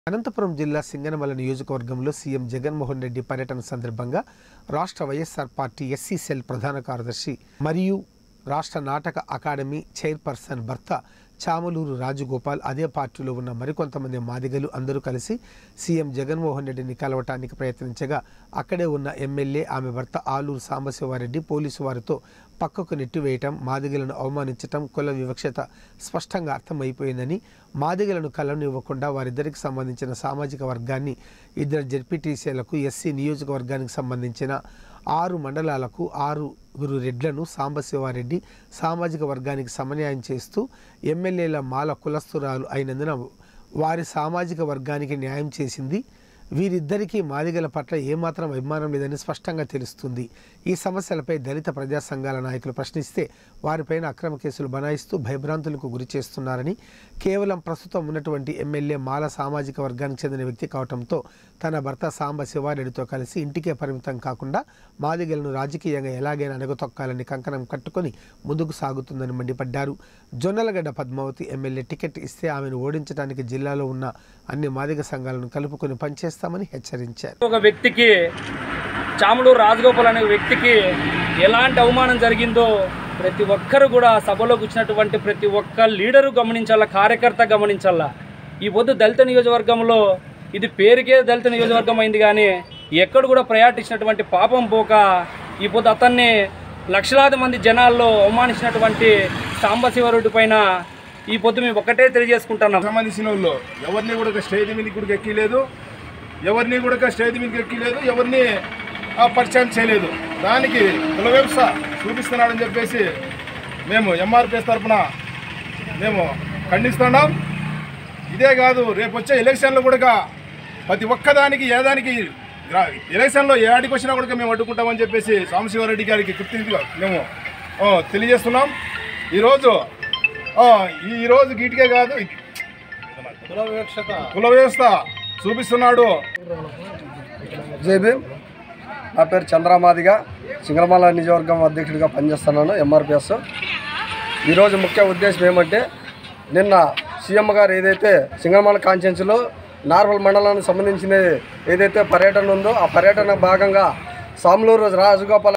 అనంతపురం జిల్లా సింగనమల నియోజకవర్గంలో సీఎం జగన్మోహన్ రెడ్డి పర్యటన సందర్భంగా రాష్ట్ర వైఎస్ఆర్ పార్టీ ఎస్సీ సెల్ ప్రధాన కార్యదర్శి మరియు రాష్ట్ర నాటక అకాడమీ చైర్పర్సన్ భర్త చామలూరు రాజగోపాల్ అదే పార్టీలో ఉన్న మరికొంతమంది మాదిగలు అందరూ కలిసి సీఎం జగన్మోహన్ రెడ్డిని కలవటానికి ప్రయత్నించగా అక్కడే ఉన్న ఎమ్మెల్యే ఆమె భర్త ఆలూరు సాంబశివారెడ్డి పోలీసు వారితో పక్కకు నెట్టివేయటం మాదిగలను అవమానించటం కుల వివక్షత స్పష్టంగా అర్థమైపోయిందని మాదిగలను కలవనివ్వకుండా వారిద్దరికి సంబంధించిన సామాజిక వర్గాన్ని ఇద్దరు జెడ్పీటీసీలకు ఎస్సీ నియోజకవర్గానికి సంబంధించిన ఆరు మండలాలకు ఆరుగురు రెడ్లను సాంబశివారెడ్డి సామాజిక వర్గానికి సమన్యాయం చేస్తూ ఎమ్మెల్యేల మాల కులస్తురాలు అయినందున వారి సామాజిక వర్గానికి న్యాయం చేసింది వీరిద్దరికీ మాదిగల పట్ల ఏమాత్రం అభిమానం లేదని స్పష్టంగా తెలుస్తుంది ఈ సమస్యలపై దళిత ప్రజా సంఘాల నాయకులు ప్రశ్నిస్తే వారిపైన అక్రమ కేసులు బనాయిస్తూ భయభ్రాంతులకు గురి చేస్తున్నారని కేవలం ప్రస్తుతం ఉన్నటువంటి ఎమ్మెల్యే మాల సామాజిక వర్గానికి చెందిన వ్యక్తి కావడంతో తన భర్త సాంబ శివారెడ్డితో కలిసి ఇంటికే పరిమితం కాకుండా మాదిగలను రాజకీయంగా ఎలాగైనా అణగతొక్కాలని కంకణం కట్టుకొని ముందుకు సాగుతుందని మండిపడ్డారు జొన్నలగడ్డ పద్మావతి ఎమ్మెల్యే టికెట్ ఇస్తే ఆమెను ఓడించడానికి జిల్లాలో ఉన్న అన్ని మాదిగ సంఘాలను కలుపుకొని పనిచేస్తామని హెచ్చరించారు ఒక వ్యక్తికి చాముడు రాజగోపాల్ అనే వ్యక్తికి ఎలాంటి అవమానం జరిగిందో ప్రతి ఒక్కరు కూడా సభలో కూర్చున్నటువంటి ప్రతి ఒక్క లీడరు గమనించాలా కార్యకర్త గమనించాలా ఈ పొద్దు దళిత నియోజకవర్గంలో ఇది పేరుకే దళిత నియోజకవర్గం అయింది కానీ ఎక్కడ కూడా ప్రయాటించినటువంటి పాపం పోక ఈ పొద్దు అతన్ని లక్షలాది మంది జనాల్లో అవమానించినటువంటి సాంబశివరెడ్డి పైన ఈ పొద్దు మేము ఒక్కటే తెలియజేసుకుంటున్నాం సంబంధించిన వాళ్ళు ఎవరిని కూడా స్టేజ్ మీదకి కూడా ఎక్కిలేదు ఎవరిని కూడా స్టేజ్ మీదకి ఎక్కిలేదు ఎవరిని ఆ, పరిచయం చేయలేదు దానికి కుల వ్యవస్థ చూపిస్తున్నాడని చెప్పేసి మేము ఎంఆర్పిఎస్ తరఫున మేము ఖండిస్తున్నాం ఇదే కాదు రేపు వచ్చే ఎలక్షన్లో కూడా ప్రతి ఒక్కదానికి ఏదానికి గ్రా- ఎలక్షన్లో ఏ ఆడికి వచ్చినా కూడా మేము అడ్డుకుంటామని చెప్పేసి సాంబశివారెడ్డి గారికి కృతజ్ఞతగా మేము ఆ, తెలియజేస్తున్నాం ఈరోజు ఆ, ఈరోజు గీటికే కాదు కుల వ్యవస్థ చూపిస్తున్నాడు జై భీమ్ నా పేరు చంద్రమాదిగా సింగరమాల నియోజకవర్గం అధ్యక్షుడిగా పనిచేస్తున్నాను ఎంఆర్పిఎస్ ఈరోజు ముఖ్య ఉద్దేశం ఏమంటే నిన్న సీఎం గారు ఏదైతే సింగరమాల కాన్స్టిట్యున్సీలో నార్మల్ మండలానికి సంబంధించిన ఏదైతే పర్యటన ఉందో ఆ పర్యటన భాగంగా సామ్లూరు రాజగోపాల్